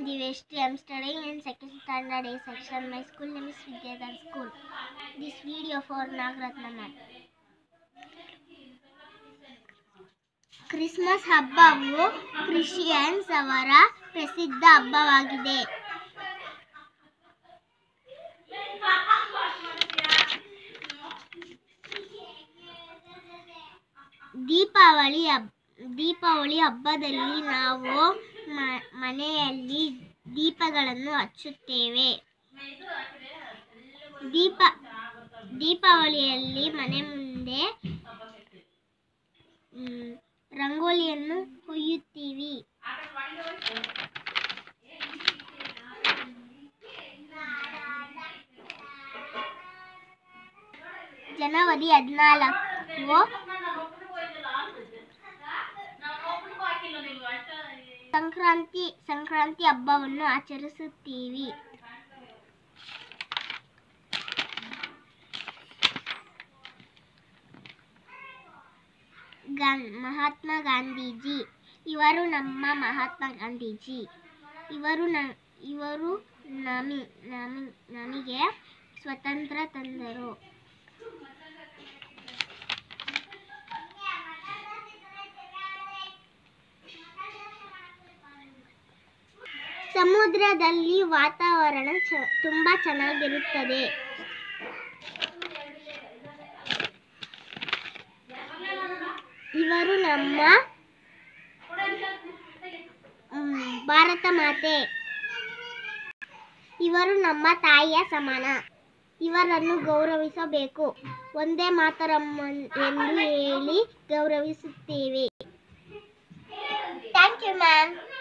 Diveshri. I'm studying in second standard A section. My school name is Vidyadhar School. This video for Nagratna ma'am. Christmas ಹಬ್ಬವು Christians ಅವರ ಪ್ರಸಿದ್ಧ ಹಬ್ಬವಾಗಿದೆ Deepavali hub Deepavali ಹಬ್ಬದಲ್ಲಿ ನಾವು ಮ- ಮನೆಯಲ್ಲಿ ದೀಪಗಳನ್ನು ಹಚ್ಚುತ್ತೇವೆ ದೀಪ ದೀಪಾವಳಿಯಲ್ಲಿ ಮನೆ ಮುಂದೆ ಮ್, ರಂಗೋಲಿಯನ್ನು ಹೊಯ್ಯುತ್ತೀವಿ ಜನವರಿ ಹದಿನಾಲ್ಕು ಸಂಕ್ರಾಂತಿ ಸಂಕ್ರಾಂತಿ ಹಬ್ಬವನ್ನು ಆಚರಿಸುತ್ತೀವಿ ಗಾನ್ ಮಹಾತ್ಮ ಗಾಂಧೀಜಿ ಇವರು ನಮ್ಮ ಮಹಾತ್ಮ ಗಾಂಧೀಜಿ ಇವರು ನ ಇವರು ನಮಿ ನಮಿ ನಮಗೆ ಸ್ವತಂತ್ರ ತಂದರು ಸಮುದ್ರದಲ್ಲಿ ವಾತಾವರಣ ಚ ತುಂಬ ಚೆನ್ನಾಗಿರುತ್ತದೆ ಇವರು ನಮ್ಮ ಮ್, ಭಾರತ ಮಾತೆ ಇವರು ನಮ್ಮ ತಾಯಿಯ ಸಮಾನ ಇವರನ್ನು ಗೌರವಿಸಬೇಕು ಒಂದೇ ಮಾತರಂ ಎಂದು ಹೇಳಿ ಗೌರವಿಸುತ್ತೇವೆ ಥ್ಯಾಂಕ್ ಯು ಮ್ಯಾಮ್